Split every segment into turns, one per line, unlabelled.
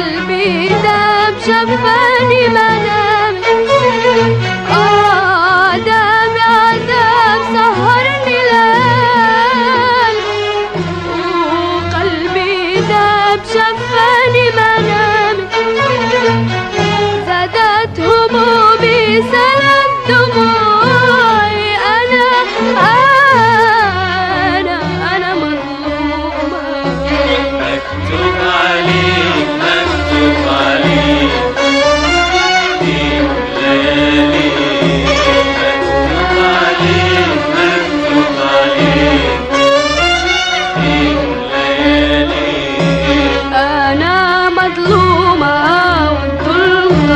قلبي داب شفاني منام آه داب عذاب سهرني ليل وقلبي داب شفاني منام زادت همومي سلام دموعي أنا أنا أنا مظلومة
مكتوب عليك مكتوب عليك دي الليالي مكتوب عليك مكتوب عليك دي الليالي
أنا مظلومة وانتو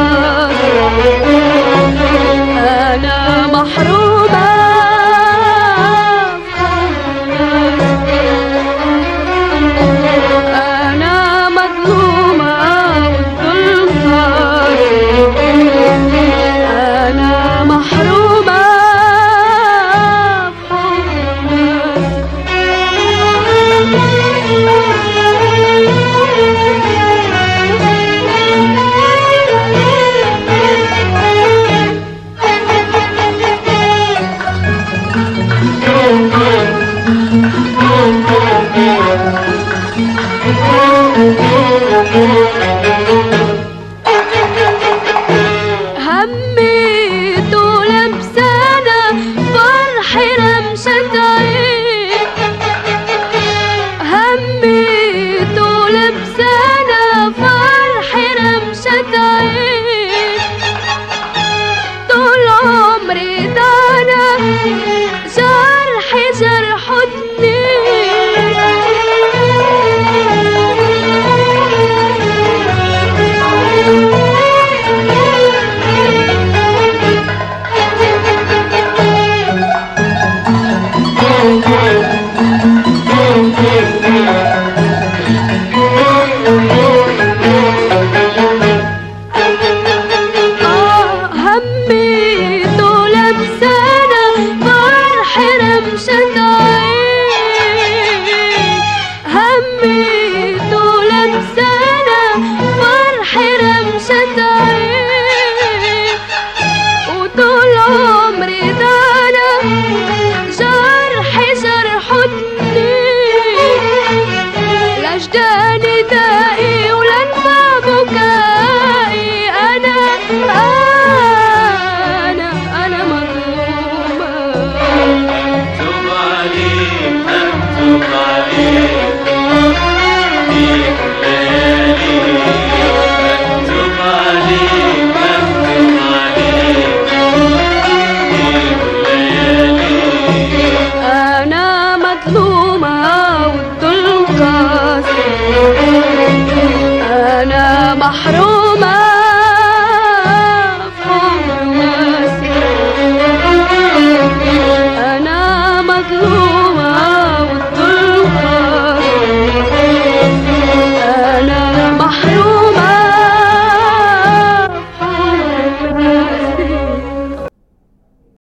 أنا محرومة أنا مظلومة وانتو أنا محرومة هميت ولبسانة فرحي رمشة عين هميت ولبسانة فرحي رمشة عين طول عمري دانا جرحي جرح آه هميت ولبسانة فرحي رمشة عين هميت ولبسانة فرحي رمشة عين وطول عمري دانا جرحي جرح لجداني دائي ولنفع بكائي أنا أنا أنا مظلومة
مكتوب عليك مكتوب عليك دي الليالي مكتوب عليك مكتوب عليك دي الليالي
أنا مظلومة والظلم قاسي أنا محرومة في عمر واسع أنا مظلومة